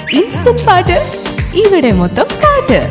Instant പാട്ട് ഇവിടെ മൊത്തം പാട്ട്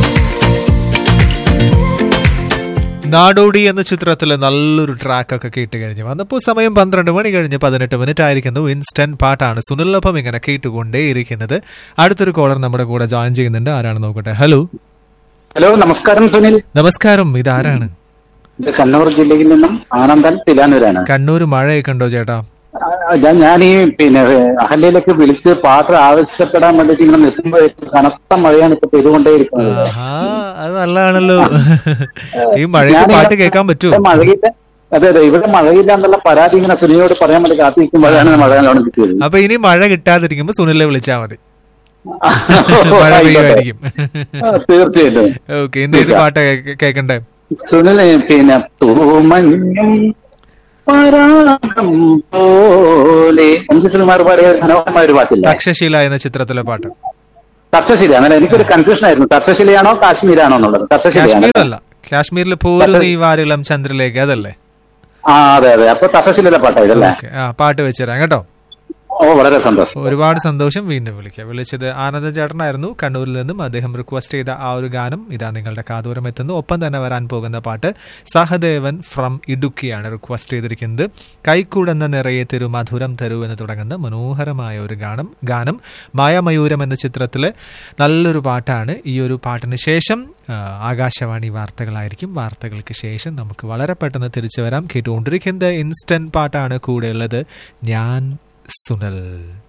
നാടോടി എന്ന ചിത്രത്തിൽ നല്ലൊരു ട്രാക്ക് ഒക്കെ കേട്ട് കഴിഞ്ഞു വന്നപ്പോൾ സമയം പന്ത്രണ്ട് മണി കഴിഞ്ഞ് പതിനെട്ട് മിനിറ്റ് ആയിരിക്കുന്നു ഇൻസ്റ്റന്റ് പാട്ടാണ് സുനിലഭം ഇങ്ങനെ കേട്ടുകൊണ്ടേയിരിക്കുന്നത് അടുത്തൊരു കോളർ നമ്മുടെ കൂടെ ജോയിൻ ചെയ്യുന്നുണ്ട് ആരാണ് നോക്കട്ടെ ഹലോ ഹലോ നമസ്കാരം സുനിൽ നമസ്കാരം ഇതാരാണ് ഇത് കണ്ണൂർ ജില്ലയിൽ നിന്നും ആനന്ദൻ തിലാനൂരാണ് കണ്ണൂർ മഴയൊക്കെ ഉണ്ടോ ചേട്ടാ ആ, ഞാൻ ഞാൻ ഈ പിന്നെ അഹല്യയിലേക്ക് വിളിച്ച് പാട്ട് ആവശ്യപ്പെടാൻ വേണ്ടിട്ട് ഇങ്ങനെ നിൽക്കുമ്പോൾ കനത്ത മഴയാണ് ഇപ്പൊ പെയ്തുകൊണ്ടേയിരിക്കുന്നത് ആഹാ അത് നല്ലതാണല്ലോ ഈ മഴയ്ക്ക് ഞാനിവിടെ- പാട്ട് കേൾക്കാൻ പറ്റുമോ ഇവിടെ മഴയില്ല അതെ അതെ ഇവിടെ മഴയില്ല എന്നുള്ള പരാതി ഇങ്ങനെ സുനിയോട് പറയാൻ വേണ്ടി കാത്തിരിക്കുമ്പോഴാണ് മഴ നല്ലോണം കിട്ടിയത് അപ്പൊ ഇനി മഴ കിട്ടാതിരിക്കുമ്പോ സുനിലെ വിളിച്ചാ മതി മഴ ആയിക്കോട്ടെ. പെയ്യുമായിരിക്കും ആ, തീർച്ചയായിട്ടും ഓക്കെ ഇന്ന് ഏത് പാട്ടാ കേ- കേക്കണ്ടേ സുനിൽ പിന്നെ തൂമഞ്ഞും പരാഗം പോലെ എം ജി ശ്രീമാർ പാടിയ ഒരു മനോഹരമായ ഒരു പാട്ടില്ല തക്ഷശീല എന്ന ചിത്രത്തിലെ പാട്ട് തക്ഷശില അങ്ങനെ എനിക്കൊരു കൺഫ്യൂഷൻ ആയിരുന്നു തക്ഷശിലയാണോ കാശ്മീരാണോ എന്നുള്ളത് തക്ഷശിലയാണ് കാശ്മീർ അല്ല കാശ്മീരിൽ പോരു നീ വാരിളം ചന്ദ്രലേക്ക് അതല്ലേ ആ അതെ അതെ അപ്പൊ തക്ഷശിലയിലെ പാട്ടാ ഇതല്ലേ ഓക്കെ ആ പാട്ട് വെച്ചുതരാം കേട്ടോ ഓ വളരെ സന്തോഷം ഒരുപാട് സന്തോഷം വീണ്ടും വിളിക്കാം വിളിച്ചത് ആനന്ദ ചേട്ടനായിരുന്നു കണ്ണൂരിൽ നിന്നും അദ്ദേഹം റിക്വസ്റ്റ് ചെയ്ത ആ ഒരു ഗാനം ഇതാ നിങ്ങളുടെ കാതൂരം എത്തുന്നു ഒപ്പം തന്നെ വരാൻ പോകുന്ന പാട്ട് സഹദേവൻ ഫ്രം ഇടുക്കിയാണ് റിക്വസ്റ്റ് ചെയ്തിരിക്കുന്നത് കൈക്കൂടെന്ന നിറയെ തിരു മധുരം തരൂ എന്ന് തുടങ്ങുന്ന മനോഹരമായ ഒരു ഗാനം ഗാനം മായമയൂരം എന്ന ചിത്രത്തിലെ നല്ലൊരു പാട്ടാണ് ഈ ഒരു പാട്ടിന് ശേഷം ആ, ആകാശവാണി വാർത്തകളായിരിക്കും വാർത്തകൾക്ക് ശേഷം നമുക്ക് വളരെ പെട്ടെന്ന് തിരിച്ചു വരാം കേട്ടുകൊണ്ടിരിക്കുന്നത് ഇൻസ്റ്റന്റ് പാട്ടാണ് കൂടെയുള്ളത് ഞാൻ സുനൽ